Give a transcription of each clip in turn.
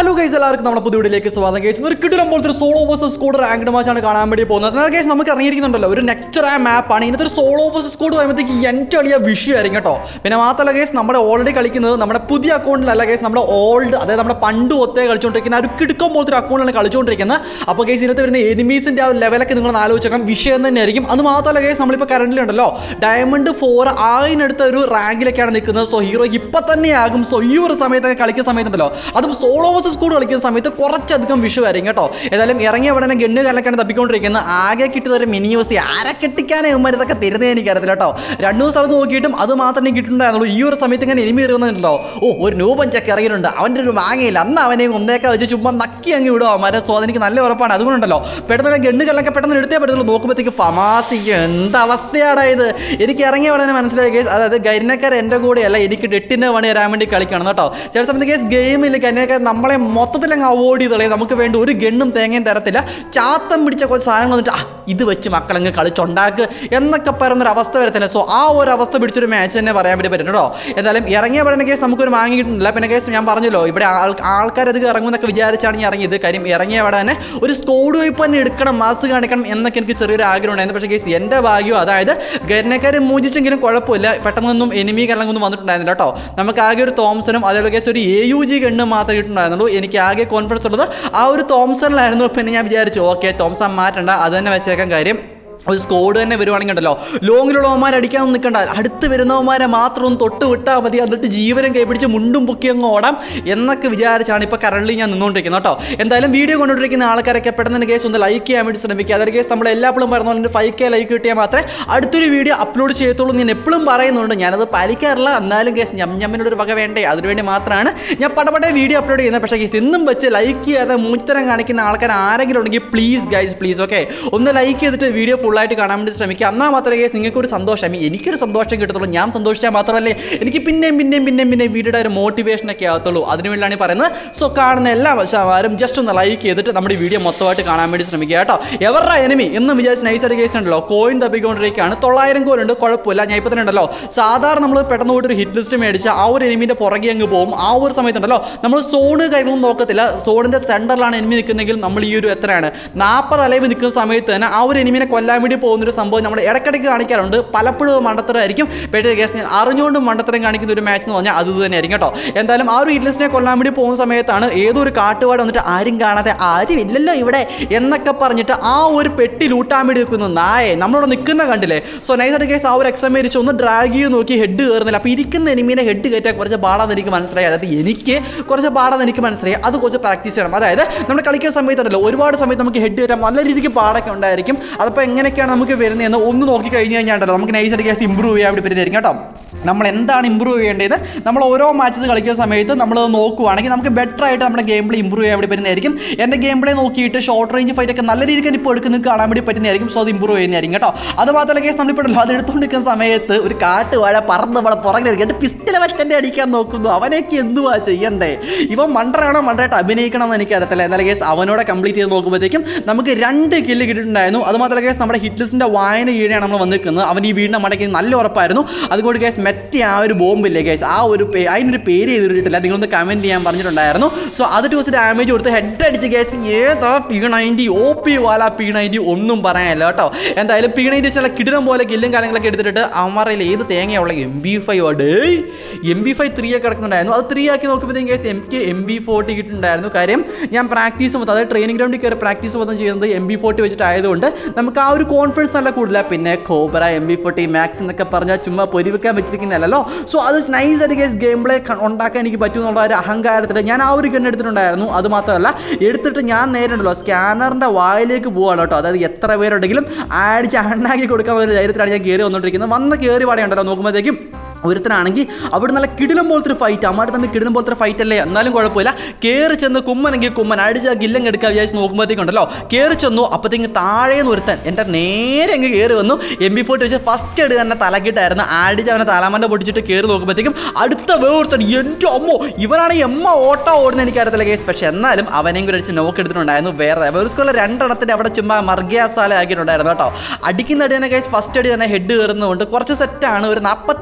hello guys എല്ലാവർക്കും നമ്മുടെ പുതിയ വീഡിയോയിലേക്ക് സ്വാഗതം ഗൈസ് ഒരു കിട്ടും പോലത്തെ ഒരു സോളോ വേഴ്സസ് സ്കൂഡ് റാങ്ക്ഡ് മാച്ചാണ് കാണാൻ വേണ്ടി പോകുന്നത് എന്നാൽ ഗൈസ് നമുക്ക് അറിഞ്ഞിരിക്കുന്നുണ്ടല്ലോ ഒരു നെക്സ്റ്റ് റാ മാപ്പാണ് ഇതിനകത്ത് ഒരു സോളോ വേഴ്സസ് സ്കൂഡ് വരുമ്പോഴത്തേക്ക് എൻ്റെ വലിയ വിഷയമായിരിക്കും കേട്ടോ പിന്നെ മാത്രമല്ല ഗൈസ് നമ്മുടെ ഓൾറെഡി കളിക്കുന്നത് നമ്മുടെ പുതിയ അക്കൗണ്ടിലല്ല ഗൈസ് നമ്മുടെ ഓൾഡ് അതായത് നമ്മുടെ പണ്ട് ഒത്തേ കളിച്ചുകൊണ്ടിരിക്കുന്ന ആ ഒരു കിടുക്കം പോലത്തെ ഒരു അക്കൗണ്ടിലാണ് കളിച്ചുകൊണ്ടിരിക്കുന്നത് അപ്പോൾ ഗൈസ് ഇതിനകത്ത് വരുന്ന എനിമീസിൻ്റെ ആ ഒരു ലെവലൊക്കെ നിങ്ങൾ ആലോചിക്കണം വിഷയം തന്നെയായിരിക്കും അത് മാത്രമല്ല ഗൈസ് നമ്മളിപ്പോൾ കറണ്ടിൽ ഉണ്ടല്ലോ ഡയമണ്ട് ഫോർ ആയിനടുത്ത ഒരു റാങ്കിലൊക്കെയാണ് നിൽക്കുന്നത് സോ ഹീറോ ഇപ്പം തന്നെയാകും സോ ഈ ഒരു സമയത്തൊക്കെ കളിക്കുന്ന സമയത്തുണ്ടല്ലോ അതും സോളോ വേഴ്സസ് സ്കൂൾ കളിക്കുന്ന സമയത്ത് കുറച്ചധികം വിഷുവായിരിക്കും കേട്ടോ ഏതായാലും ഇറങ്ങിയ ഉടനെ ഗണ്ണ് കലക്കാണ് തപ്പിക്കൊണ്ടിരിക്കുന്നത് ആകെ കിട്ടിയത് ഒരു മിനി യൂസ് ആരെ കെട്ടിക്കാനേ ഉമ്മർ ഇതൊക്കെ തരുന്നേ എനിക്കറിയത്തില്ല കേട്ടോ രണ്ടു മൂന്ന് സ്ഥലത്ത് നോക്കിയിട്ടും അത് മാത്രമേ കിട്ടുന്നുണ്ടായിരുന്നുള്ളൂ ഈ ഒരു സമയത്ത് ഇങ്ങനെ എനിമി ഇറങ്ങുന്നുണ്ടല്ലോ ഓ ഒരു നൂപൻ ചക്ക ഇറങ്ങിയിട്ടുണ്ട് അവൻ്റെ ഒരു മാങ്ങയില്ല അന്ന് അവനെ ഒന്നേക്കെ വെച്ച് ചുമ്മാ നക്കി അങ്ങ് വിടുക അവന്മാരെ സോ അതെനിക്ക് നല്ല ഉറപ്പാണ് അതുകൊണ്ടുണ്ടല്ലോ പെട്ടെന്ന് ഗണ്ണ് കല്ലൊക്കെ പെട്ടെന്ന് എടുത്തേ പറ്റുള്ളൂ നോക്കുമ്പോഴത്തേക്ക് ഫമാസി എന്ത് അവസ്ഥയാടാ ഇത് എനിക്ക് ഇറങ്ങിയ ഉടനെ മനസ്സിലായി കേസ് അതായത് ഗരിനക്കാർ എൻ്റെ കൂടെയല്ല എനിക്ക് ഡെട്ടിൻ്റെ പണി തരാൻ വേണ്ടി കളിക്കണം കേട്ടോ ചില സമയത്ത് കേസ് ഗെയിമിൽ ഗരിനക്കാർ നമ്മളെ മൊത്തത്തിൽ അങ്ങ് അവോയ്ഡ് ചെയ്ത് കളയും നമുക്ക് വേണ്ടി ഒരു ഗണ്ണും തേങ്ങയും തരത്തില്ല ചാത്തം പിടിച്ച കുറച്ച് സാധനങ്ങൾ വന്നിട്ട് ആ ഇത് വെച്ച് മക്കളങ്ങ് കളിച്ചുണ്ടാക്ക് എന്നൊക്കെ പറയുന്നൊരു അവസ്ഥ വരത്തില്ല സോ ആ ഒരു അവസ്ഥ പിടിച്ചൊരു മാച്ച് തന്നെ പറയാൻ വേണ്ടി പറ്റും കേട്ടോ എന്തായാലും ഇറങ്ങിയ പഠന കേസ് നമുക്കൊരു വാങ്ങി കിട്ടുന്നില്ല പിന്നെ കേസ് ഞാൻ പറഞ്ഞല്ലോ ഇവിടെ ആൾ ആൾക്കാരധികം ഇറങ്ങുമെന്നൊക്കെ വിചാരിച്ചാണ് ഞാൻ ഇറങ്ങിയത് കാര്യം ഇറങ്ങിയ അവിടെ തന്നെ ഒരു സ്കോഡ് വൈപ്പ് തന്നെ എടുക്കണം മാസ് കാണിക്കണം എന്നൊക്കെ എനിക്ക് ചെറിയൊരു ആഗ്രഹം ഉണ്ടായിരുന്നു പക്ഷേ കേസ് എൻ്റെ ഭാഗ്യം അതായത് ഗരനക്കാരെ മൂജിച്ചെങ്കിലും കുഴപ്പമില്ല പെട്ടെന്നൊന്നും എനിമി കല്ലങ്ങൊന്നും വന്നിട്ടുണ്ടായിരുന്നില്ല കേട്ടോ നമുക്ക് ആകെ ഒരു തോംസനും അതേപോലെ കേസ് ഒരു എ യു ജി ഗണ്ണ് മാത്രമേ കിട്ടുന്നുണ്ടായിരുന്നുള്ളൂ എനിക്ക് ആകെ കോൺഫിഡൻസ് ഉള്ളത് ആ ഒരു തോംസണിലായിരുന്നു പിന്നെ ഞാൻ വിചാരിച്ചു ഓക്കെ തോംസൺ മാറ്റണ്ട അത് തന്നെ വെച്ചേക്കാൻ കാര്യം ഒരു സ്കോഡ് തന്നെ വരുവാണെങ്കിൽ ഉണ്ടല്ലോ ലോങ്ങിലുള്ളവന്മാർ അടിക്കാൻ നിൽക്കണ്ട അടുത്ത് വരുന്നവന്മാരെ മാത്രം ഒന്ന് തൊട്ട് വിട്ടാൽ മതി എന്നിട്ട് ജീവനും കൈപിടിച്ച് മുണ്ടും പൊക്കി അങ്ങ് ഓടാം എന്നൊക്കെ വിചാരിച്ചാണ് ഇപ്പോൾ കറണ്ട്ലി ഞാൻ നിന്നുകൊണ്ടിരിക്കുന്നത് കേട്ടോ എന്തായാലും വീഡിയോ കൊണ്ടുകൊണ്ടിരിക്കുന്ന ആൾക്കാരൊക്കെ പെട്ടെന്ന് കേസ് ഒന്ന് ലൈക്ക് ചെയ്യാൻ വേണ്ടി ശ്രമിക്കുക അതായത് കേസ് നമ്മൾ എല്ലാപ്പോഴും പറഞ്ഞ പോലെ ഫൈവ് കെ ലൈക്ക് കിട്ടിയാൽ മാത്രമേ അടുത്തൊരു വീഡിയോ അപ്ലോഡ് ചെയ്യത്തുള്ളൂ എന്ന് ഞാൻ എപ്പോഴും പറയുന്നുണ്ട് ഞാനത് പാലിക്കാറില്ല എന്നാലും കേസ് ഞം ഞമ്മിനോട് ഒരു വക വേണ്ടേ അതിനുവേണ്ടി മാത്രമാണ് ഞാൻ പടപടെ വീഡിയോ അപ്ലോഡ് ചെയ്യുന്നത് പക്ഷേ കേസ് ഇന്നും വെച്ച് ലൈക്ക് ചെയ്യാതെ മൂച്ചിത്തരം കാണിക്കുന്ന ആൾക്കാർ ആരെങ്കിലും ഉണ്ടെങ്കിൽ പ്ലീസ് ഗൈസ് പ്ലീസ് ഓക്കെ ഒന്ന് ലൈക്ക് ചെയ്തിട്ട് വീഡിയോ ഫുള്ളായിട്ട് കാണാൻ വേണ്ടി ശ്രമിക്കുക എന്നാൽ മാത്രമേ കേസ് നിങ്ങൾക്കൊരു സന്തോഷം എനിക്കൊരു സന്തോഷം കിട്ടത്തുള്ളൂ ഞാൻ സന്തോഷിച്ചാൽ മാത്രമല്ലേ എനിക്ക് പിന്നെയും പിന്നെയും പിന്നെയും പിന്നെ വീഡിയോയുടെ ഒരു മോട്ടിവേഷൻ ഒക്കെ ആകത്തുള്ളൂ അതിനു വേണ്ടിയാണ് ഈ പറയുന്നത് സോ കാണുന്ന എല്ലാ വശമാരും ജസ്റ്റ് ഒന്ന് ലൈക്ക് ചെയ്തിട്ട് നമ്മുടെ ഈ വീഡിയോ മൊത്തമായിട്ട് കാണാൻ വേണ്ടി ശ്രമിക്കുക കേട്ടോ എവരുടെ എനിമി എന്ന് വിചാരിച്ച് നൈസായിട്ട് കേസ് ഉണ്ടല്ലോ കോയിൻ തപ്പിക്കൊണ്ടിരിക്കുകയാണ് തൊള്ളായിരം കോയിൻ ഉണ്ട് കുഴപ്പമില്ല ഞാൻ ഇപ്പോൾ തന്നെ ഉണ്ടല്ലോ സാധാരണ നമ്മൾ പെട്ടെന്ന് പോയിട്ട് ഒരു ഹിറ്റ് ലിസ്റ്റ് മേടിച്ച് ആ ഒരു എനിമിൻ്റെ പുറകെ അങ്ങ് പോകും ആ ഒരു സമയത്തുണ്ടല്ലോ നമ്മൾ സോണ് കാര്യങ്ങളൊന്നും നോക്കത്തില്ല സോണിൻ്റെ സെൻറ്ററിലാണ് എനിമി നിൽക്കുന്നെങ്കിൽ നമ്മൾ ഈ ഒരു എത്രയാണ് നാൽപ്പത് അലവ് നിൽക്കുന്ന സമയത്ത് തന്നെ ആ ഒരു എനിമിനെ കൊല്ലാൻ വേണ്ടി പോകുന്നൊരു സംഭവം നമ്മൾ ഇടയ്ക്കിടയ്ക്ക് കാണിക്കാറുണ്ട് പലപ്പോഴും അത് മണ്ടത്തരമായിരിക്കും പക്ഷേ കേസ് ഞാൻ അറിഞ്ഞുകൊണ്ട് മണ്ടത്തരം കാണിക്കുന്ന ഒരു മാച്ച് എന്ന് പറഞ്ഞാൽ അത് തന്നെ ആയിരിക്കും കേട്ടോ എന്തായാലും ആ ഒരു ഹിറ്റ്ലിസ്റ്റിനെ കൊല്ലാൻ വേണ്ടി പോകുന്ന സമയത്താണ് ഏതോ ഒരു കാട്ടുപാട് വന്നിട്ട് ആരും കാണാതെ ആരും ഇല്ലല്ലോ ഇവിടെ എന്നൊക്കെ പറഞ്ഞിട്ട് ആ ഒരു പെട്ടി ലൂട്ടാൻ വേണ്ടി നിൽക്കുന്ന നായെ നമ്മളോട് നിൽക്കുന്ന കണ്ടില്ലേ സോ നൈസായിട്ട് കേസ് ആ ഒരു എക്സാം മേടിച്ച് ഒന്ന് ഡ്രാഗ് ചെയ്ത് നോക്കി ഹെഡ് കയറുന്നില്ല അപ്പോൾ ഇരിക്കുന്ന എനിമീനെ ഹെഡ് കയറ്റാൻ കുറച്ച് പാടാന്ന് എനിക്ക് മനസ്സിലായി അതായത് എനിക്ക് കുറച്ച് പാടാന്ന് എനിക്ക് മനസ്സിലായി അത് കുറച്ച് പ്രാക്ടീസ് ചെയ്യണം അതായത് നമ്മൾ കളിക്കുന്ന സമയത്തുണ്ടല്ലോ ഒരുപാട് സമയത്ത് നമുക്ക് ഹെഡ് കയറ്റാൻ നല്ല രീതിക്ക് പാടൊക്കെ ഉണ്ടായിരിക്കും അതപ്പോൾ എങ്ങനെയൊക്കെയാണ് നമുക്ക് വരുന്നതെന്ന് ഒന്ന് നോക്കി കഴിഞ്ഞ് കഴിഞ്ഞാൽ ഉണ്ടല്ലോ നമുക്ക് നൈസായിട്ട് കേസ് ഇമ്പ്രൂവ് ചെയ്യാൻ വേണ്ടി പറ്റുന്നതായിരിക്കും കേട്ടോ നമ്മൾ എന്താണ് ഇമ്പ്രൂവ് ചെയ്യേണ്ടത് നമ്മൾ ഓരോ മാച്ചസ് കളിക്കുന്ന സമയത്ത് നമ്മൾ നോക്കുവാണെങ്കിൽ നമുക്ക് ബെറ്റർ ആയിട്ട് നമ്മുടെ ഗെയിം പ്ലേ ഇമ്പ്രൂവ് ചെയ്യാൻ വേണ്ടി പറ്റുന്നതായിരിക്കും എൻ്റെ ഗെയിം പ്ലേ നോക്കിയിട്ട് ഷോർട്ട് റേഞ്ച് ഫൈറ്റ് ഒക്കെ നല്ല രീതിക്ക് ഇപ്പോൾ എടുക്കുന്നത് കാണാൻ വേണ്ടി പറ്റുന്നതായിരിക്കും സോ അത് ഇമ്പ്രൂവ് ചെയ്യുന്നതായിരിക്കും കേട്ടോ അത് മാത്രമല്ല കേസ് നമ്മളിപ്പോഴല്ലോ അത് എടുത്തുകൊണ്ടിരിക്കുന്ന സമയത്ത് ഒരു കാട്ടുവാഴ പറന്ന് നമ്മളെ പുറകിലിരിക്കും എന്നിട്ട് പിസ്റ്റല വെച്ചെന്നെ അടിക്കാൻ നോക്കുന്നു അവനേക്ക് എന്തുവാ ചെയ്യണ്ടേ ഇവൻ മണ്ടറാണോ മണ്ടറായിട്ട് അഭിനയിക്കണം എന്ന് എനിക്കറിയത്തില്ല എന്നാലും കേസ് അവനോടെ കംപ്ലീറ്റ് ചെയ്ത് നോക്കുമ്പോഴത്തേക്കും നമുക്ക് രണ്ട് കില്ല് കിട്ടിയിട്ടുണ്ടായിരുന്നു അത് മാത്രമല്ല കേസ് നമ്മുടെ ഹിറ്റ് ലിസ്റ്റിൻ്റെ വായന കീഴെയാണ് നമ്മൾ വന്നിരിക്കുന്നത് അവൻ ഈ വീടിൻ്റെ മടക്കി നല്ല ഉറപ്പായിരുന്നു അതുകൊണ്ട് കേസ് മെറ്റി ആ ഒരു ബോംബില്ലേ കേസ് ആ ഒരു പേ അതിനൊരു പേര് ചെയ്തിട്ടില്ല നിങ്ങളൊന്ന് കമൻറ്റ് ചെയ്യാൻ പറഞ്ഞിട്ടുണ്ടായിരുന്നു സോ അതിട്ട് കുറച്ച് ഡാമേജ് കൊടുത്ത് ഹെഡ് അടിച്ച് കേസ് ഏതാ പി നയൻറ്റി ഒ പി വാല പി നയൻറ്റി ഒന്നും പറയാനില്ല കേട്ടോ എന്തായാലും പി നയൻറ്റി ചില കിടിലം പോലെ കില്ലും കാര്യങ്ങളൊക്കെ എടുത്തിട്ട് അവന്മാരയിൽ ഏത് തേങ്ങയുള്ള എം ബി ഫൈവ് ഡേ എം ബി ഫൈവ് ത്രീ ഒക്കെ കിടക്കുന്നുണ്ടായിരുന്നു അത് ത്രീ ആക്കി നോക്കുമ്പോഴത്തേക്കും case M K M B forty കിട്ടുന്നുണ്ടായിരുന്നു കാര്യം ഞാൻ പ്രാക്ടീസ് മൊത്തം അതായത് ട്രെയിനിങ് ഗ്രൗണ്ടിൽ കയറി പ്രാക്ടീസ് മൊത്തം ചെയ്യുന്നത് എം ബി ഫോർട്ടി വെച്ചിട്ടായതുകൊണ്ട് നമുക്ക് ആ ഒരു കോൺഫിഡൻസ് നല്ല കൂടുതല പിന്നെ cobra M B forty max എന്നൊക്കെ പറഞ്ഞാൽ ചുമ്മാ പൊരിവെക്കാൻ വെച്ചിരിക്കുന്നതല്ലോ സോ അത് നൈസ് ആയിട്ട് കേസ് ഗെയിം പ്ലേ ഉണ്ടാക്കാൻ എനിക്ക് പറ്റും എന്നുള്ള ഒരു അഹങ്കാരത്തിൽ ഞാൻ ആ ഒരു ഗൺ എടുത്തിട്ടുണ്ടായിരുന്നു അത് മാത്രമല്ല എടുത്തിട്ട് ഞാൻ നേരെ ഉണ്ടല്ലോ സ്കാനറിൻ്റെ വായിലേക്ക് പോവാണ് കേട്ടോ അതായത് എത്ര പേരുണ്ടെങ്കിലും അടിച്ച് അണ്ണാക്കി കൊടുക്കാൻ ഒരു ധൈര്യത്തിലാണ് ഞാൻ കയറി വന്നുകൊണ്ടിരിക്കുന്നത് വന്ന് കയറി പാടെയുണ്ടല്ലോ നോക്കുമ്പോഴത്തേക്കും ഒരുത്തനാണെങ്കിൽ അവിടെ നല്ല കിടിലം പോലത്തെ ഒരു ഫൈറ്റ് അമ്മാർ തമ്മിൽ കിടിലം പോലത്തെ ഒരു ഫൈറ്റ് അല്ലേ എന്നാലും കുഴപ്പമില്ല കയറി ചെന്ന് കുമ്മനെങ്കിൽ കുമ്മൻ അടിച്ച് ആ ഗില്ലം എടുക്കാൻ വിചാരിച്ച് നോക്കുമ്പോഴത്തേക്കുണ്ടല്ലോ കയറി ചെന്നു അപ്പോഴത്തേക്ക് താഴെ നിന്ന് ഒരുത്തൻ എൻ്റെ നേരെ അങ്ങ് കയറി വന്നു എം ബി ഫോർട്ടി വെച്ച് ഫസ്റ്റ് എടുത്ത് തന്നെ തലക്കിട്ടായിരുന്നു അടിച്ച് അവനെ തലമണ്ട പൊടിച്ചിട്ട് കയറി നോക്കുമ്പോഴത്തേക്കും അടുത്ത വേർത്തൻ എൻ്റെ അമ്മോ ഇവനാണ് എമ്മ ഓട്ടോ ഓടുന്ന എനിക്കറിയത്തില്ല കേസ് പക്ഷെ എന്നാലും അവനെയും കൂടെ അടിച്ച് നോക്ക് എടുത്തിട്ടുണ്ടായിരുന്നു വേറെ ഒരു സ്കൂളിൽ രണ്ടെണ്ണത്തിൻ്റെ അവിടെ ചുമ്മാ മർഗ്യാസാല ആക്കിയിട്ടുണ്ടായിരുന്നു കേട്ടോ അടിക്കുന്ന അടി തന്നെ കേസ് ഫസ്റ്റ് അടി തന്നെ ഹെഡ് കയറുന്നതുകൊണ്ട് കുറച്ച് സെറ്റാണ് ഒരു നാൽപ്പത്തി സംതിങ്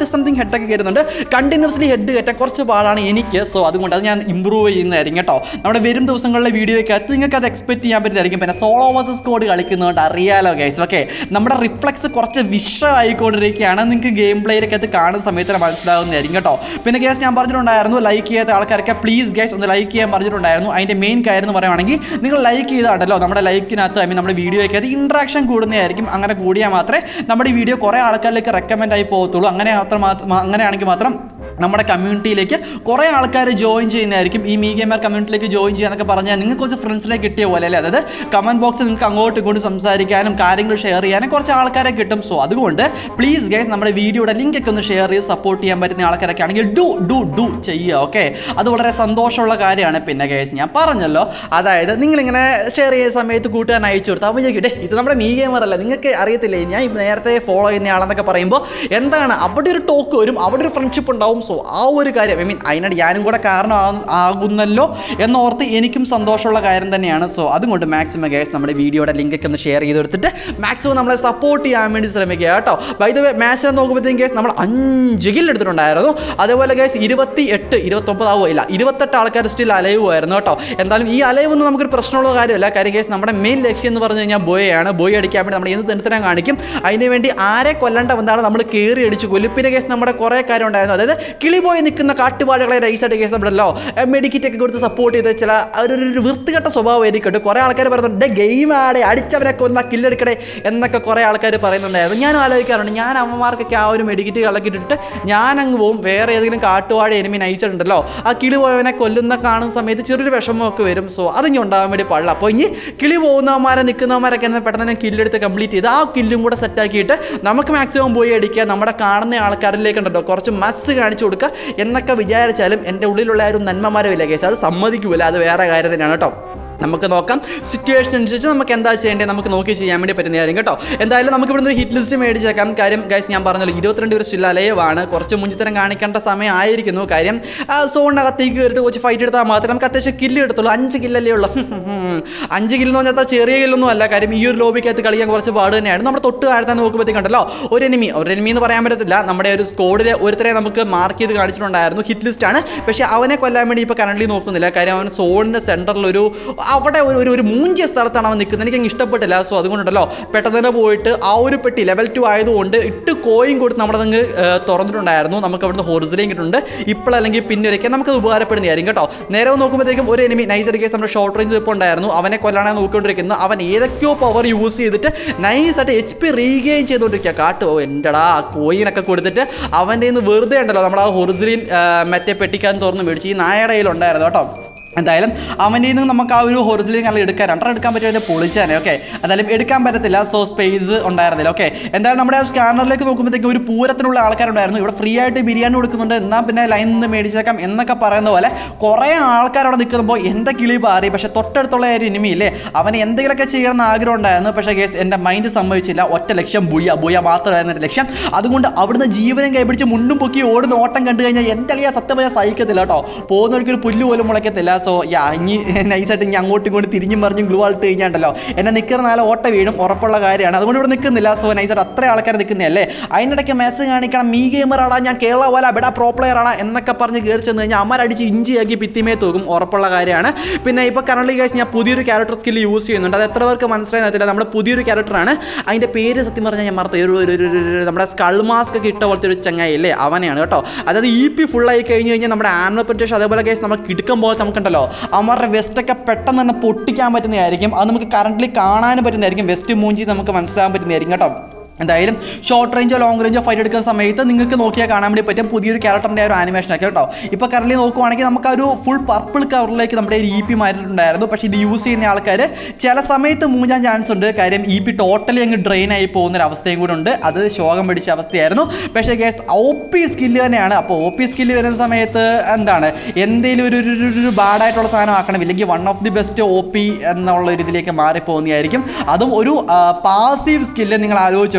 ഹെഡൊക്കെ കയറുന്നുണ്ട് കണ്ടിന്യൂസ്ലി ഹെഡ് കയറ്റാൻ കുറച്ച് പാടാണ് എനിക്ക് സോ അതുകൊണ്ട് അത് ഞാൻ ഇമ്പ്രൂവ് ചെയ്യുന്നതായിരിക്കും കേട്ടോ നമ്മുടെ വരും ദിവസങ്ങളിലെ വീഡിയോയ്ക്കകത്ത് നിങ്ങൾക്ക് അത് എക്സ്പെക്ട് ചെയ്യാൻ പറ്റുന്നതായിരിക്കും പിന്നെ സോളോ വേഴ്സസ് സ്കോഡ് കളിക്കുന്നതുകൊണ്ട് അറിയാലോ ഗൈസ് ഓക്കെ നമ്മുടെ റിഫ്ലക്സ് കുറച്ച് വിഷമായിക്കൊണ്ടിരിക്കുകയാണ് നിങ്ങൾക്ക് ഗെയിം പ്ലേയിലൊക്കെ കാണുന്ന സമയത്ത് മനസ്സിലാവുന്നതായിരിക്കും കേട്ടോ പിന്നെ ഗേസ് ഞാൻ പറഞ്ഞിട്ടുണ്ടായിരുന്നു ലൈക്ക് ചെയ്യാത്ത ആൾക്കാരൊക്കെ പ്ലീസ് ഗേസ് ഒന്ന് ലൈക്ക് ചെയ്യാൻ പറഞ്ഞിട്ടുണ്ടായിരുന്നു അതിൻ്റെ മെയിൻ കാര്യം എന്ന് പറയുവാണെങ്കിൽ നിങ്ങൾ ലൈക്ക് ചെയ്താണല്ലോ നമ്മുടെ ലൈക്കിനകത്ത് ഐ മീൻ നമ്മുടെ വീഡിയോയ്ക്കകത്ത് ഇൻട്രാക്ഷൻ കൂടുന്നതായിരിക്കും അങ്ങനെ കൂടിയാൽ മാത്രമേ നമ്മുടെ ഈ വീഡിയോ കുറേ ആൾക്കാരിലേക്ക് റെക്കമെൻഡ് ആയി പോകത്തുള്ളൂ അങ്ങനെ മാത്രം മാ- അങ്ങനെയാണെങ്കിൽ മാത്രം നമ്മുടെ കമ്മ്യൂണിറ്റിയിലേക്ക് കുറേ ആൾക്കാർ ജോയിൻ ചെയ്യുന്നതായിരിക്കും ഈ മീ ഗെയിമർ കമ്മ്യൂണിറ്റിയിലേക്ക് ജോയിൻ ചെയ്യാന്നൊക്കെ പറഞ്ഞാൽ നിങ്ങൾക്ക് കുറച്ച് ഫ്രണ്ട്സിനെ കിട്ടിയ പോലെ അല്ലേ അതായത് കമൻറ്റ് ബോക്സിൽ നിങ്ങൾക്ക് അങ്ങോട്ടും ഇങ്ങോട്ടും സംസാരിക്കാനും കാര്യങ്ങൾ ഷെയർ ചെയ്യാനും കുറച്ച് ആൾക്കാരെ കിട്ടും സോ അതുകൊണ്ട് പ്ലീസ് ഗൈസ് നമ്മുടെ വീഡിയോയുടെ ലിങ്ക് ഒക്കെ ഒന്ന് ഷെയർ ചെയ്ത് സപ്പോർട്ട് ചെയ്യാൻ പറ്റുന്ന ആൾക്കാരൊക്കെ ആണെങ്കിൽ ഡു ഡു ഡു ചെയ്യുക ഓക്കെ അത് വളരെ സന്തോഷമുള്ള കാര്യമാണ് പിന്നെ ഗൈസ് ഞാൻ പറഞ്ഞല്ലോ അതായത് നിങ്ങളിങ്ങനെ ഷെയർ ചെയ്യുന്ന സമയത്ത് കൂട്ടുകാരൻ അയച്ചു കൊടുത്തു അപ്പോൾ ചോദിക്കട്ടെ ഇത് നമ്മുടെ മീ ഗെയിമർ അല്ല നിങ്ങൾക്ക് അറിയത്തില്ലേ ഞാൻ ഈ നേരത്തെ ഫോളോ ചെയ്യുന്ന ആളെന്നൊക്കെ പറയുമ്പോൾ എന്താണ് അവിടെ ഒരു ടോക്ക് വരും അവിടെ ഒരു ഫ്രണ്ട്ഷിപ്പ് ഉണ്ടാവും സോ ആ ഒരു കാര്യം ഐ മീൻ അതിനായിട്ട് ഞാനും കൂടെ കാരണം ആകുന്നല്ലോ എന്നോർത്ത് എനിക്കും സന്തോഷമുള്ള കാര്യം തന്നെയാണ് സോ അതുകൊണ്ട് മാക്സിമം ഗൈസ് നമ്മുടെ വീഡിയോയുടെ ലിങ്ക് ഒക്കെ ഒന്ന് ഷെയർ ചെയ്ത് കൊടുത്തിട്ട് മാക്സിമം നമ്മളെ സപ്പോർട്ട് ചെയ്യാൻ വേണ്ടി ശ്രമിക്കുക കേട്ടോ ബൈ ദ വേ മാച്ചിനെ നോക്കുമ്പോഴത്തേക്കും ഗൈസ് നമ്മൾ അഞ്ച് കിൽ എടുത്തിട്ടുണ്ടായിരുന്നു അതേപോലെ ഗൈസ് ഇരുപത്തി എട്ട് ഇരുപത്തൊമ്പത് ആവുക ഇല്ല ഇരുപത്തെട്ട് ആൾക്കാർ സ്റ്റിൽ അലൈവ് ആയിരുന്നു കേട്ടോ എന്തായാലും ഈ അലൈവ് ഒന്നും നമുക്കൊരു പ്രശ്നമുള്ള കാര്യമല്ല കാര്യം ഗൈസ് നമ്മുടെ മെയിൻ ലക്ഷ്യം എന്ന് പറഞ്ഞു കഴിഞ്ഞാൽ ബോയാണ് ബോയ് അടിക്കാൻ വേണ്ടി നമ്മൾ എന്ത് തെണ്ടിത്തരം കാണിക്കും അതിന് വേണ്ടി ആരെ കൊല്ലണ്ട എന്താണ് നമ്മൾ കയറി അടിച്ച് കൊല്ലും പിന്നെ കേസ് നമ്മുടെ കുറേ കാര്യം ഉണ്ടായിരുന്നു അതായത് കിളി പോയി നിൽക്കുന്ന കാട്ടുപാടുകളെ റൈസായിട്ട് കേസ് നമ്മളല്ലോ മെഡിക്കറ്റ് ഒക്കെ കൊടുത്ത് സപ്പോർട്ട് ചെയ്ത് ചില ഒരു ഒരു- ഒരു വൃത്തികെട്ട സ്വഭാവമായിരിക്കും കേട്ടോ കുറേ ആൾക്കാർ പറയുന്നുണ്ട് ഗെയിം ആടെ അടിച്ചവനെ കൊന്ന കില്ലെടുക്കടേ എന്നൊക്കെ കുറേ ആൾക്കാർ പറയുന്നുണ്ടായിരുന്നു ഞാൻ ആലോചിക്കാറുണ്ട് ഞാൻ അമ്മമാർക്കൊക്കെ ആ ഒരു മെഡിക്കറ്റ് കളക്കിട്ടിട്ട് ഞാൻ അങ്ങ് പോകും വേറെ ഏതെങ്കിലും കാട്ടുവാഴ എനിമി നയിച്ചിട്ടുണ്ടല്ലോ ആ കിളി പോയവനെ കൊല്ലുന്ന കാണുന്ന സമയത്ത് ചെറിയൊരു വിഷമമൊക്കെ വരും സോ അതിങ്ങ് ഉണ്ടാകാൻ വേണ്ടി പാടില്ല അപ്പോൾ ഇനി കിളി പോകുന്നവന്മാരെ നിൽക്കുന്നവന്മാരൊക്കെ തന്നെ പെട്ടെന്ന് തന്നെ കില്ലെടുത്ത് കംപ്ലീറ്റ് ചെയ്ത് ആ കില്ലും കൂടെ സെറ്റാക്കിയിട്ട് നമുക്ക് മാക്സിമം പോയി അടിക്കുക നമ്മുടെ കാണുന്ന ആൾക്കാരിലേക്ക് ഉണ്ടല്ലോ കുറച്ച് മസ് കാണിച്ചു കൊടുക്കുക എന്നൊക്കെ വിചാരിച്ചാലും എൻ്റെ ഉള്ളിലുള്ള ആ ഒരു നന്മമാരമില്ല കേസ് അത് സമ്മതിക്കൂല അത് വേറെ കാര്യം തന്നെയാണ് കേട്ടോ നമുക്ക് നോക്കാം സിറ്റുവേഷൻ അനുസരിച്ച് നമുക്ക് എന്താ ചെയ്യേണ്ടത് നമുക്ക് നോക്കി ചെയ്യാൻ വേണ്ടി പറ്റുന്ന കാര്യം കേട്ടോ എന്തായാലും നമുക്ക് ഇവിടുന്ന് ഒരു ഹിറ്റ് ലിസ്റ്റ് മേടിച്ചേക്കാം കാര്യം ഗൈസ് ഞാൻ പറഞ്ഞല്ലോ ഇരുപത്തിരണ്ട് ഒരു സ്റ്റിൽ അലയവാണ് കുറച്ച് മുഞ്ചിത്തരം കാണിക്കേണ്ട സമയം ആയിരിക്കുന്നു കാര്യം ആ സോണിനകത്തേക്ക് കയറിയിട്ട് കുറച്ച് ഫൈറ്റ് എടുത്താൽ മാത്രമേ നമുക്ക് അത്യാവശ്യം കില്ല് എടുത്തുള്ളൂ അഞ്ച് കില്ലല്ലേ ഉള്ളൂ അഞ്ച് കില്ലെന്ന് പറഞ്ഞാൽ ചെറിയ കില്ലൊന്നും അല്ല കാര്യം ഈ ഒരു ലോബിക്കകത്ത് കളിക്കാൻ കുറച്ച് പാട് തന്നെയാണ് നമ്മുടെ തൊട്ട് താഴ്ത്താൻ നോക്കുമ്പോഴത്തേക്കുണ്ടല്ലോ ഒരു എനിമി ഒരു എനിമി എന്ന് പറയാൻ പറ്റത്തില്ല നമ്മുടെ ഒരു സ്കോഡിലെ ഒരുത്തരെ നമുക്ക് മാർക്ക് ചെയ്ത് കാണിച്ചിട്ടുണ്ടായിരുന്നു ഹിറ്റ് ലിസ്റ്റ് ആണ് പക്ഷേ അവനെ കൊല്ലാൻ വേണ്ടി ഇപ്പോൾ കറണ്ട്ലി നോക്കുന്നില്ല കാര്യം അവൻ സോണിൻ്റെ സെൻറ്ററിൽ ഒരു അവിടെ ഒരു ഒരു- ഒരു മൂഞ്ചിയ സ്ഥലത്താണ് അവൻ നിൽക്കുന്നത് എനിക്ക് അങ്ങ് ഇഷ്ടപ്പെട്ടില്ല സോ അതുകൊണ്ടുണ്ടല്ലോ പെട്ടെന്ന് തന്നെ പോയിട്ട് ആ ഒരു പെട്ടി ലെവൽ ടു ആയതുകൊണ്ട് ഇട്ട് കോയും കൊടുത്ത് നമ്മുടെ അങ്ങ് തുറന്നിട്ടുണ്ടായിരുന്നു നമുക്ക് അവിടുന്ന് ഹൊറിസിലേയും കിട്ടുന്നുണ്ട് ഇപ്പോഴല്ലെങ്കിൽ പിന്നെ ഒരിക്കൽ നമുക്കത് ഉപകാരപ്പെടുന്നതായിരിക്കും കേട്ടോ നേരെ നോക്കുമ്പോഴത്തേക്കും ഒരു എനിമി നൈസ് അടിക്കേസ് നമ്മുടെ ഷോർട്ട് റേഞ്ച് ഇപ്പോൾ ഉണ്ടായിരുന്നു അവനെ കൊല്ലാനാണ് നോക്കിക്കൊണ്ടിരിക്കുന്നത് അവൻ ഏതൊക്കെയോ പവർ യൂസ് ചെയ്തിട്ട് നൈസായിട്ട് എച്ച് പി റീഗെയിൻ ചെയ്തുകൊണ്ടിരിക്കുക കാട്ടോ എൻ്റെടാ ആ കോയിനൊക്കെ കൊടുത്തിട്ട് അവൻ്റെ നിന്ന് വെറുതെ ഉണ്ടല്ലോ നമ്മൾ ആ ഹൊറിസിലിൻ മറ്റേ പെട്ടിക്കാൻ തുറന്ന് മേടിച്ച് ഈ നായയുടെ കയ്യിലുണ്ടായിരുന്നു കേട്ടോ എന്തായാലും അവൻ്റെ നിന്ന് നമുക്ക് ആ ഒരു ഹൊറിസിലിൻ കല്ല് എടുക്കാൻ രണ്ടെണ്ണം എടുക്കാൻ പറ്റുമോ പൊളിച്ചാനെ ഓക്കെ എന്തായാലും എടുക്കാൻ പറ്റത്തില്ല സോ സ്പേസ് ഉണ്ടായിരുന്നില്ല ഓക്കെ എന്തായാലും നമ്മുടെ ആ സ്കാനറിലേക്ക് നോക്കുമ്പോഴത്തേക്കും ഒരു പൂരത്തിനുള്ള ആൾക്കാരുണ്ടായിരുന്നു ഇവിടെ ഫ്രീ ആയിട്ട് ബിരിയാണി കൊടുക്കുന്നുണ്ട് എന്നാൽ പിന്നെ ലൈനിൽ നിന്ന് മേടിച്ചേക്കാം എന്നൊക്കെ പറയുന്ന പോലെ കുറേ ആൾക്കാർ അവിടെ നിൽക്കുമ്പോൾ എന്താ കിളി പാറി പക്ഷേ തൊട്ടടുത്തുള്ള ഒരു ഇനിമി ഇല്ലേ അവന് എന്തെങ്കിലുമൊക്കെ ചെയ്യണമെന്ന് ആഗ്രഹം ഉണ്ടായിരുന്നു പക്ഷേ കേസ് എൻ്റെ മൈൻഡ് സംഭവിച്ചില്ല ഒറ്റ ലക്ഷ്യം ബുയ ബുയ മാത്രമായിരുന്നു എൻ്റെ ലക്ഷ്യം അതുകൊണ്ട് അവിടുന്ന് ജീവനം കൈപിടിച്ച് മുണ്ടും പൊക്കി ഓടുന്ന ഓട്ടം കണ്ടു കഴിഞ്ഞാൽ എൻ്റെ അളിയ സത്യം പറഞ്ഞാൽ സഹിക്കത്തില്ല കേട്ടോ പോകുന്നവർക്ക് ഒരു പുല്ല് പോലും മുളയ്ക്കത്തില്ല സോ യാ ഇനി നൈസായിട്ട് ഇനി അങ്ങോട്ടും ഇങ്ങോട്ടും തിരിഞ്ഞും മറിഞ്ഞും ഗ്ലൂ ആയിട്ട് കഴിഞ്ഞാണ്ടല്ലോ എന്നെ നിൽക്കുന്ന നാളെ ഓട്ട വീഴും ഉറപ്പുള്ള കാര്യമാണ് അതുകൊണ്ട് ഇവിടെ നിൽക്കുന്നില്ല സോ നൈസായിട്ട് അത്ര ആൾക്കാർ നിൽക്കുന്നതല്ലേ അതിനിടയ്ക്ക് മെസ്സ് കാണിക്കണം മീ ഗെയിമർ ആടാ ഞാൻ കേരള പോലെ ബെടാ പ്രോ പ്ലെയർ ആടാ എന്നൊക്കെ പറഞ്ഞ് കയറി ചെന്ന് കഴിഞ്ഞാൽ അമ്മരടിച്ച് ഇഞ്ചിയാക്കി ഭിത്തിമേ തൂക്കും ഉറപ്പുള്ള കാര്യമാണ് പിന്നെ ഇപ്പോൾ കറണ്ട്ലി ഗൈസ് ഞാൻ പുതിയൊരു ക്യാരക്ടർ സ്കില്ല് യൂസ് ചെയ്യുന്നുണ്ട് അത് എത്ര പേർക്ക് മനസ്സിലായി നമ്മുടെ പുതിയൊരു ക്യാരക്ടറാണ് അതിൻ്റെ പേര് സത്യം പറഞ്ഞാൽ ഞാൻ മറന്നു ഒരു ഒരു- ഒരു- ഒരു- ഒരു- നമ്മുടെ സ്കൾ മാസ്ക് ഒക്കെ ഇട്ട പോലത്തെ ഒരു ചങ്ങായി അല്ലേ അവനെയാണ് കേട്ടോ അതായത് ഇ പി ഫുള്ളായി കഴിഞ്ഞ് കഴിഞ്ഞാൽ നമ്മുടെ ആനുവൽ പ്രൊട്ടക്ഷൻ അതേപോലെ കേസ് നമ്മൾ കിടക്കുമ്പോൾ നമുക്കുണ്ടല്ലോ അവന്മാരുടെ വെസ്റ്റൊക്കെ പെട്ടെന്ന് തന്നെ പൊട്ടിക്കാൻ പറ്റുന്നതായിരിക്കും അത് നമുക്ക് കറണ്ട്ലി കാണാനും പറ്റുന്നതായിരിക്കും വെസ്റ്റ് മൂഞ്ചി നമുക്ക് മനസ്സിലാകാൻ പറ്റുന്നതായിരിക്കും കേട്ടോ എന്തായാലും ഷോർട്ട് റേഞ്ചോ ലോങ് റേഞ്ചോ ഫൈറ്റ് എടുക്കുന്ന സമയത്ത് നിങ്ങൾക്ക് നോക്കിയാൽ കാണാൻ വേണ്ടി പറ്റും പുതിയൊരു ക്യാരക്ടറിൻ്റെ ഒരു ആനിമേഷൻ ഒക്കെ കേട്ടോ ഇപ്പോൾ കറണ്ട്ലി നോക്കുവാണെങ്കിൽ നമുക്ക് ആ ഒരു ഫുൾ പർപ്പിൾ കവറിലേക്ക് നമ്മുടെ ഒരു ഇ പി മാറ്റിയിട്ടുണ്ടായിരുന്നു പക്ഷേ ഇത് യൂസ് ചെയ്യുന്ന ആൾക്കാർ ചില സമയത്ത് മൂഞ്ചാൻ ചാൻസ് ഉണ്ട് കാര്യം ഇ പി ടോട്ടലി അങ്ങ് ഡ്രെയിൻ ആയി പോകുന്ന ഒരു അവസ്ഥയും കൂടെ ഉണ്ട് അത് ശോകം പിടിച്ച അവസ്ഥയായിരുന്നു പക്ഷേ കേസ് ഒ പി സ്കില്ല് തന്നെയാണ് അപ്പോൾ ഒ പി സ്കില്ല് വരുന്ന സമയത്ത് എന്താണ് എന്തെങ്കിലും ഒരു ഒരു- ഒരു- ഒരു ബാഡായിട്ടുള്ള സാധനം ആക്കണം ഇല്ലെങ്കിൽ one of the best O P എന്നുള്ള ഒരു ഇതിലേക്ക് മാറിപ്പോകുന്നതായിരിക്കും അതും ഒരു പാസീവ് സ്കില്ല് നിങ്ങൾ ആലോചിച്ച് നോക്കണം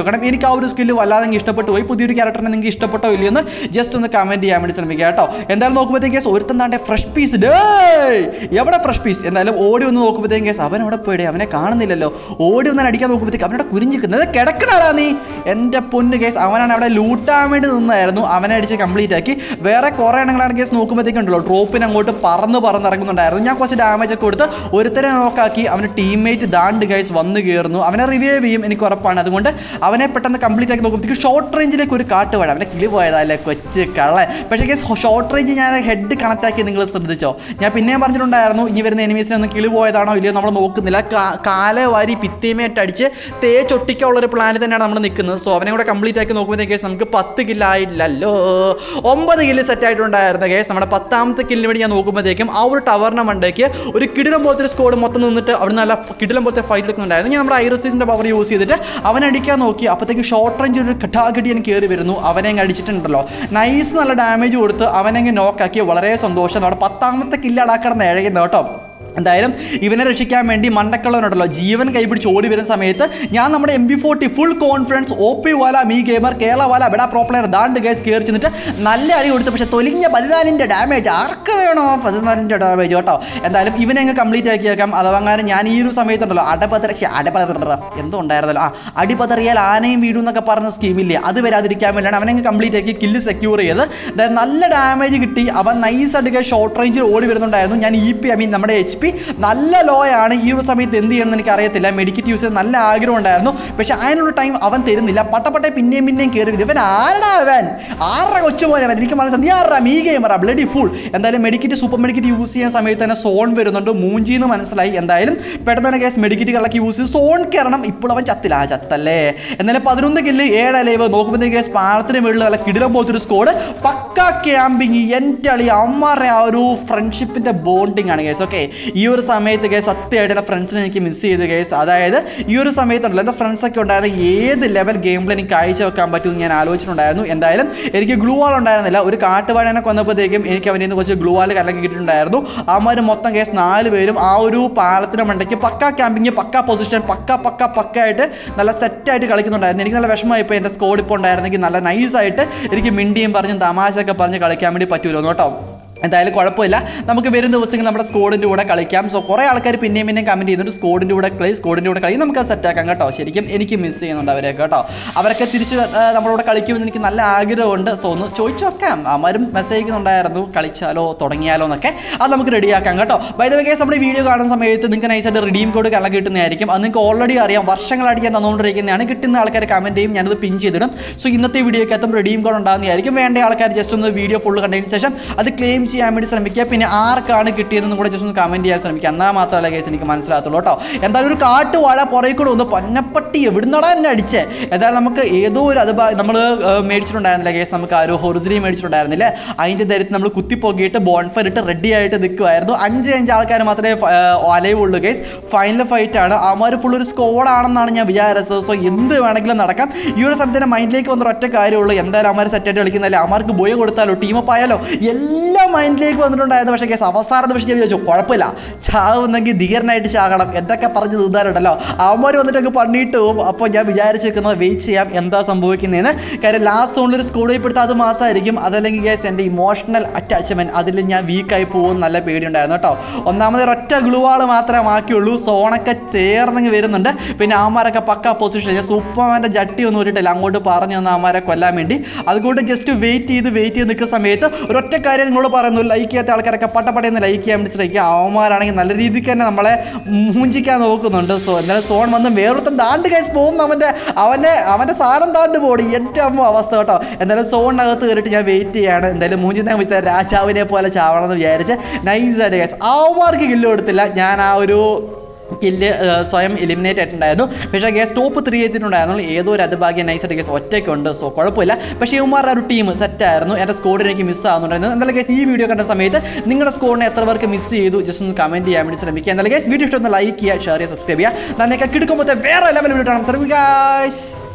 നോക്കണം എനിക്ക് ആ ഒരു സ്കില്ല് വല്ലാതെ എനിക്ക് ഇഷ്ടപ്പെട്ടു പോയി പുതിയൊരു ക്യാരക്ടറിനെ നിങ്ങൾക്ക് ഇഷ്ടപ്പെട്ടോ ഇല്ലയോ എന്ന് ജസ്റ്റ് ഒന്ന് കമൻറ്റ് ചെയ്യാൻ വേണ്ടി ശ്രമിക്കുക കേട്ടോ എന്തായാലും നോക്കുമ്പോഴത്തേക്ക് കേസ് ഒരുത്തൻ താണ്ടെ ഫ്രഷ് പീസ് ഡേ എവിടെ ഫ്രഷ് പീസ് എന്തായാലും ഓടി വന്ന് നോക്കുമ്പോഴത്തേക്കും കേസ് അവൻ അവിടെ പോയിടേ അവനെ കാണുന്നില്ലല്ലോ ഓടി വന്നാൽ അടിക്കാൻ നോക്കുമ്പോഴത്തേക്ക് അവനോട് കുരിഞ്ഞിക്കുന്നത് കിടക്കണടാ നീ എൻ്റെ പൊന്ന് കേസ് അവനാണ് അവിടെ ലൂട്ടാൻ വേണ്ടി നിന്നായിരുന്നു അവനെ അടിച്ച് കംപ്ലീറ്റ് ആക്കി വേറെ കുറേ എണ്ണങ്ങളാണ് കേസ് നോക്കുമ്പോഴത്തേക്കും ഉണ്ടല്ലോ ഡ്രോപ്പിന് അങ്ങോട്ട് പറന്ന് പറന്നിറങ്ങുന്നുണ്ടായിരുന്നു ഞാൻ കുറച്ച് ഡാമേജ് ഒക്കെ കൊടുത്ത് ഒരുത്തരെ നോക്കാക്കി അവന് ടീംമേറ്റ് ദാണ്ട് ഗൈസ് വന്ന് കയറുന്നു അവനെ റിവൈവ് ചെയ്യും എനിക്ക് ഉറപ്പാണ് അതുകൊണ്ട് അവനെ പെട്ടെന്ന് കംപ്ലീറ്റ് ആക്കി നോക്കുമ്പോഴത്തേക്ക് ഷോർട്ട് റേഞ്ചിലേക്ക് ഒരു കാട്ട് വേണം അവനെ കിളി പോയതല്ലേ കൊച്ച് കള്ള പക്ഷേ കേസ് ഷോർട്ട് റേഞ്ച് ഞാൻ ഹെഡ് കണക്ട് ആക്കി നിങ്ങൾ ശ്രദ്ധിച്ചോ ഞാൻ പിന്നെയും പറഞ്ഞിട്ടുണ്ടായിരുന്നു ഇനി വരുന്ന എനിമീസിനെ ഒന്ന് കിളി പോയതാണോ ഇല്ലയോ നമ്മൾ നോക്കുന്നില്ല കാ- കാല വാരി പിത്തേമേറ്റ് അടിച്ച് തേച്ചൊട്ടിക്കാനുള്ള ഒരു പ്ലാനിൽ തന്നെയാണ് നമ്മൾ നിൽക്കുന്നത് സോ അവനെ കൂടെ കംപ്ലീറ്റ് ആക്കി നോക്കുമ്പോഴത്തേക്ക് നമുക്ക് പത്ത് കില്ലായില്ലല്ലോ ഒമ്പത് കില്ല് സെറ്റ് ആയിട്ടുണ്ടായിരുന്ന കേസ് നമ്മുടെ പത്താമത്തെ കില്ലിന് വേണ്ടി ഞാൻ നോക്കുമ്പോഴത്തേക്കും ആ ഒരു ടവറിനെ മണ്ടേക്ക് ഒരു കിടിലം പോലത്തെ ഒരു സ്കോഡ് മൊത്തം നിന്നിട്ട് അവിടെ നല്ല കിടിലം പോലത്തെ ഫൈറ്റ് എടുക്കുന്നുണ്ടായിരുന്നു ഞാൻ നമ്മുടെ ഐറസിന്റെ പവർ യൂസ് ചെയ്തിട്ട് അവനെ അടിക്കാൻ നോക്കി അപ്പോഴത്തേക്ക് ഷോർട്ട് റേഞ്ച് ഒരു കട്ടാകടി എനിക്ക് കയറി വരുന്നു അവനെ അങ്ങ് അടിച്ചിട്ടുണ്ടല്ലോ നൈസ് നല്ല ഡാമേജ് കൊടുത്ത് അവനെ അങ്ങ് നോക്കാക്കി വളരെ സന്തോഷം നമ്മുടെ പത്താമത്തെ കില്ലടാക്കണം ഏഴകുന്ന കേട്ടോ എന്തായാലും ഇവനെ രക്ഷിക്കാൻ വേണ്ടി മണ്ടക്കള്ളവനുണ്ടല്ലോ ജീവൻ കൈപിടിച്ച് ഓടി വരുന്ന സമയത്ത് ഞാൻ നമ്മുടെ M B forty full confidence O P വാല മീ ഗെയിമർ കേരള വാല ബെഡാ പ്രോ പ്ലെയർ ദാണ്ട് ഗേസ് കയറി ചെന്നിട്ട് നല്ല അടി കൊടുത്തു പക്ഷേ തൊലിഞ്ഞ പതിനാലിൻ്റെ ഡാമേജ് ആർക്ക് വേണോ പതിനാലിൻ്റെ ഡാമേജ് കേട്ടോ എന്തായാലും ഇവനെ അങ്ങ് കംപ്ലീറ്റ് ആക്കിയേക്കാം അഥവാങ്ങാനും ഞാൻ ഈ ഒരു സമയത്തുണ്ടല്ലോ അടപതറ ശ്ശെ, അടപതറ എന്തോ ഉണ്ടായിരുന്നല്ലോ ആ അടിപതറിയാൽ ആനയും വീടും എന്നൊക്കെ പറഞ്ഞ സ്കീമില്ലേ അത് വരാതിരിക്കാൻ വേണ്ടിയാണ് അവനങ്ങ് കംപ്ലീറ്റ് ആക്കി കില്ല് സെക്യൂർ ചെയ്ത് അതായത് നല്ല ഡാമേജ് കിട്ടി അവൻ നൈസ് ആയിട്ട് ഷോർട്ട് റേഞ്ചിൽ ഓടി വരുന്നുണ്ടായിരുന്നു ഞാൻ ഇ പി ഐ മീൻ നമ്മുടെ എച്ച് പി നല്ല ലോ ആണ് ഈ ഒരു സമയത്ത് എന്ത് ചെയ്യണമെന്ന് എനിക്ക് അറിയത്തില്ല മെഡിക്കറ്റ് യൂസ് ചെയ്യാൻ നല്ല ആഗ്രഹം ഉണ്ടായിരുന്നു പക്ഷെ അതിനുള്ള ടൈം അവൻ തരുന്നില്ല പട്ടപ്പട്ടെ പിന്നെയും പിന്നെയും കയറി വരും ഇവൻ ആരടാ അവൻ ആരുടെ കൊച്ചുപോലെ അവൻ എനിക്ക് മനസ്സിലായി നീ ആറാ മീ ഗെയിമറാ ബ്ലഡി ഫുൾ എന്തായാലും മെഡിക്കറ്റ് സൂപ്പർ മെഡിക്കറ്റ് യൂസ് ചെയ്യുന്ന സമയത്ത് തന്നെ സോൺ വരുന്നുണ്ട് മൂഞ്ചിന്ന് മനസ്സിലായി എന്തായാലും പെട്ടെന്ന് തന്നെ കേസ് മെഡിക്കറ്റ് കളക്കി യൂസ് ചെയ്ത് സോൺ കയറണം ഇപ്പോൾ അവൻ ചത്തില്ല ആ ചത്തല്ലേ എന്നാലും പതിനൊന്ന് കില്ല് ഏഴ് അലൈവ് നോക്കുമ്പോഴത്തേക്ക് കേസ് പാലത്തിന് മുകളിൽ നല്ല കിടിലം പോലത്തെ ഒരു സ്കോഡ് പക്ക ക്യാമ്പിങ് എൻ്റെ അളി അമ്മമാരുടെ ആ ഒരു ഫ്രണ്ട്ഷിപ്പിൻ്റെ ബോണ്ടിങ് ആണ് കേസ് ഓക്കെ ഈ ഒരു സമയത്ത് കേസ് സത്യമായിട്ട് എൻ്റെ ഫ്രണ്ട്സിനെ എനിക്ക് മിസ് ചെയ്തു കേസ് അതായത് ഈ ഒരു സമയത്തുണ്ടല്ലോ എൻ്റെ ഫ്രണ്ട്സൊക്കെ ഉണ്ടായിരുന്ന ഏത് ലെവൽ ഗെയിമിൽ എനിക്ക് കാഴ്ച വെക്കാൻ പറ്റുമെന്ന് ഞാൻ ആലോചിച്ചിട്ടുണ്ടായിരുന്നു എന്തായാലും എനിക്ക് ഗ്ലൂ വാൾ ഉണ്ടായിരുന്നില്ല ഒരു കാട്ടുവാഴനെ കൊന്നപ്പോഴത്തേക്കും എനിക്ക് അവനിൽ നിന്ന് കുറച്ച് ഗ്ലൂ വാൾ കലക്കി കിട്ടിയിട്ടുണ്ടായിരുന്നു അവന്മാർ മൊത്തം കേസ് നാല് പേരും ആ ഒരു പാലത്തിന് മണ്ടയ്ക്ക് പക്ക ക്യാമ്പിങ് പക്ക പൊസിഷൻ പക്ക പക്ക പക്ക ആയിട്ട് നല്ല സെറ്റായിട്ട് കളിക്കുന്നുണ്ടായിരുന്നു എനിക്ക് നല്ല വിഷമമായി ഇപ്പോൾ എൻ്റെ സ്കോഡ് ഇപ്പോൾ ഉണ്ടായിരുന്നെങ്കിൽ നല്ല നൈസായിട്ട് എനിക്ക് മിണ്ടിയും പറഞ്ഞ് തമാശയൊക്കെ പറഞ്ഞ് കളിക്കാൻ വേണ്ടി പറ്റുമല്ലോ കേട്ടോ എന്തായാലും കുഴപ്പമില്ല നമുക്ക് വരും ദിവസങ്ങൾ നമ്മുടെ സ്കോഡിൻ്റെ കൂടെ കളിക്കാം സോ കുറേ ആൾക്കാർ പിന്നെയും പിന്നെയും കമൻറ്റ് ചെയ്യുന്നുണ്ട് സ്കോഡിൻ്റെ കൂടെ കളി സ്കോഡിൻ്റെ കൂടെ കളി നമുക്ക് സെറ്റ് ആക്കാം കേട്ടോ ശരിക്കും എനിക്ക് മിസ് ചെയ്യുന്നുണ്ട് അവരെയൊക്കെ കേട്ടോ അവരൊക്കെ തിരിച്ച് ആ, നമ്മുടെ കൂടെ കളിക്കുമെന്ന് എനിക്ക് നല്ല ആഗ്രഹമുണ്ട് സോ ഒന്ന് ചോദിച്ചു നോക്കാം അവരും മെസ്സേജ് അയക്കുന്നുണ്ടായിരുന്നു കളിച്ചാലോ തുടങ്ങിയാലോ എന്നൊക്കെ അത് നമുക്ക് റെഡിയാക്കാം കേട്ടോ ബൈ ദ വേ കേസ് നമ്മുടെ വീഡിയോ കാണുന്ന സമയത്ത് നിങ്ങൾക്ക് നൈസായിട്ട് റിഡീം കോഡ് കല കിട്ടുന്നതായിരിക്കും അത് നിങ്ങൾക്ക് ഓൾറെഡി അറിയാം വർഷങ്ങളായിട്ട് ഞാൻ തന്നുകൊണ്ടിരിക്കുന്നതാണ് കിട്ടുന്ന ആൾക്കാർ കമൻറ്റ് ചെയ്യും ഞാനത് പിൻ ചെയ്തിടും സോ ഇന്നത്തെ വീഡിയോക്കകത്തും റിഡീം കോഡ് ഉണ്ടാകുന്നതായിരിക്കും വേണ്ട ആൾക്കാർ ജസ്റ്റ് ഒന്ന് വീഡിയോ ഫുൾ കണ്ടതിന് ശേഷം അത് ക്ലെയിം ചെയ്യാൻ വേണ്ടി ശ്രമിക്കുക പിന്നെ ആർക്കാണ് കിട്ടിയതെന്നും കൂടെ ജസ്റ്റ് ഒന്ന് കമൻറ്റ് ചെയ്യാൻ ശ്രമിക്കുക എന്നാൽ മാത്രമല്ല കേസ് എനിക്ക് മനസ്സിലാകത്തുള്ളൂ കേട്ടോ എന്തായാലും ഒരു കാട്ടുവാഴ പുറകെ കൂടെ ഒന്ന് പന്നപ്പട്ടി എവിടുന്നടാ എന്നെ അടിച്ചേ എന്തായാലും നമുക്ക് ഏതോ ഒരു അത് നമ്മൾ മേടിച്ചിട്ടുണ്ടായിരുന്നില്ല കേസ് നമുക്ക് ആ ഒരു ഹൊറിസിനി മേടിച്ചിട്ടുണ്ടായിരുന്നില്ല അതിൻ്റെ ധരത്തിൽ നമ്മൾ കുത്തിപ്പോക്കിയിട്ട് ബോൺഫയർ ഇട്ട് റെഡി ആയിട്ട് നിൽക്കുമായിരുന്നു അഞ്ച് അഞ്ച് ആൾക്കാർ മാത്രമേ അലയുള്ളൂ കേസ് ഫൈനൽ ഫൈറ്റ് ആണ് അവന്മാർ ഫുൾ ഒരു സ്കോഡ് ആണെന്നാണ് ഞാൻ വിചാരിച്ചത് സോ എന്ത് വേണമെങ്കിലും നടക്കാം ഈ ഒരു സമയത്ത് മൈൻഡിലേക്ക് വന്ന ഒറ്റ കാര്യമുള്ളൂ എന്തായാലും അവന്മാർ സെറ്റായിട്ട് കളിക്കുന്നില്ല അവന്മാർക്ക് ബോയ കൊടുത്താലോ ടീമപ്പ് ആയാലോ എല്ലാം മൈൻഡിലേക്ക് വന്നിട്ടുണ്ടായിരുന്നു പക്ഷേ കേസ് അവസാന നിമിഷം ഞാൻ വിചാരിച്ചു കുഴപ്പമില്ല ചാവുന്നെങ്കിൽ ധീരനായിട്ട് ചാകണം എന്തൊക്കെ പറഞ്ഞ് തീർന്നാലുണ്ടല്ലോ അവന്മാർ വന്നിട്ടൊക്കെ പണിയിട്ട് പോകും അപ്പോൾ ഞാൻ വിചാരിച്ചിരിക്കുന്നത് വെയിറ്റ് ചെയ്യാം എന്താ സംഭവിക്കുന്നതെന്ന് കാര്യം ലാസ്റ്റ് സോണിൽ ഒരു സ്കോഡ് ഇപ്പോഴത്തെ അത് മാസമായിരിക്കും അതല്ലെങ്കിൽ കേസ് എൻ്റെ ഇമോഷണൽ അറ്റാച്ച്മെൻറ്റ് അതിൽ ഞാൻ വീക്കായി പോകും നല്ല പേടിയുണ്ടായിരുന്നു കേട്ടോ ഒന്നാമത് ഒരൊറ്റ ഗ്ലൂവാൾ മാത്രമേ ബാക്കിയുള്ളൂ സോണൊക്കെ ചേർന്നെങ്കിൽ വരുന്നുണ്ട് പിന്നെ ആമാരൊക്കെ പക്ക പൊസിഷൻ ഞാൻ സൂപ്പർമാൻ്റെ ജട്ടി ഒന്നും ഇട്ടിട്ടില്ല അങ്ങോട്ട് പറഞ്ഞു തന്ന ആമാരെ കൊല്ലാൻ വേണ്ടി അതുകൊണ്ട് ജസ്റ്റ് വെയിറ്റ് ചെയ്ത് വെയിറ്റ് ചെയ്ത് നിൽക്കുന്ന സമയത്ത് ഒരൊറ്റ കാര്യം നിങ്ങളോട് പറയുന്നു ലൈക്ക് ചെയ്യാത്ത ആൾക്കാരൊക്കെ പട്ടപ്പടയെന്ന് ലൈക്ക് ചെയ്യാൻ വേണ്ടി ശ്രമിക്കുക അവന്മാരാണെങ്കിൽ നല്ല രീതിക്ക് തന്നെ നമ്മളെ മൂഞ്ചിക്കാൻ നോക്കുന്നുണ്ട് സോ എന്നാലും സോൺ വന്ന് വേറൊരുത്തൻ ദാണ്ട് കൈസ് പോകും അവൻ്റെ അവൻ്റെ അവൻ്റെ സാധനം താണ്ട് പോടി എൻ്റെ അമ്മ അവസ്ഥ കേട്ടോ എന്തായാലും സോണിനകത്ത് കയറിയിട്ട് ഞാൻ വെയിറ്റ് ചെയ്യാണ് എന്തായാലും മൂഞ്ചിനെ വിളിച്ച രാജാവിനെ പോലെ ചാവണം എന്ന് വിചാരിച്ച് നൈസായിട്ട് കൈസ് അവന്മാർക്ക് കില്ല് കൊടുത്തില്ല ഞാൻ ആ ഒരു കില്ല് സ്വയം എലിമിനേറ്റ് ആയിട്ടുണ്ടായിരുന്നു പക്ഷേ ഗ്യാസ് ടോപ്പ് ത്രീ എത്തിയിട്ടുണ്ടായിരുന്നു ഏതോ ഒരു അതുഭാഗ്യം നൈസായിട്ട് ഗ്യാസ് ഒറ്റയ്ക്കുണ്ട് സോ കുഴപ്പമില്ല പക്ഷേ ഇവന്മാരുടെ ഒരു ടീം സെറ്റായിരുന്നു എൻ്റെ സ്കോഡിന് എനിക്ക് മിസ് ആവുന്നുണ്ടായിരുന്നു എന്തായാലും ഗ്യാസ് ഈ വീഡിയോ കണ്ട സമയത്ത് നിങ്ങളുടെ സ്കോഡിനെ എത്ര പേർക്ക് മിസ് ചെയ്തു ജസ്റ്റ് ഒന്ന് കമൻറ്റ് ചെയ്യാൻ വേണ്ടി ശ്രമിക്കുക എന്തായാലും ഗ്യാസ് വീഡിയോ ഇഷ്ടം ഒന്ന് ലൈക്ക് ചെയ്യുക ഷെയർ ചെയ്യുക സബ്സ്ക്രൈബ് ചെയ്യുക നന്നൊക്കെ കിടക്കുമ്പോഴത്തെ വേറെ ലെവൽ വീഡിയോ കാണാം ശ്രമിക്കുക ഗായ്സ്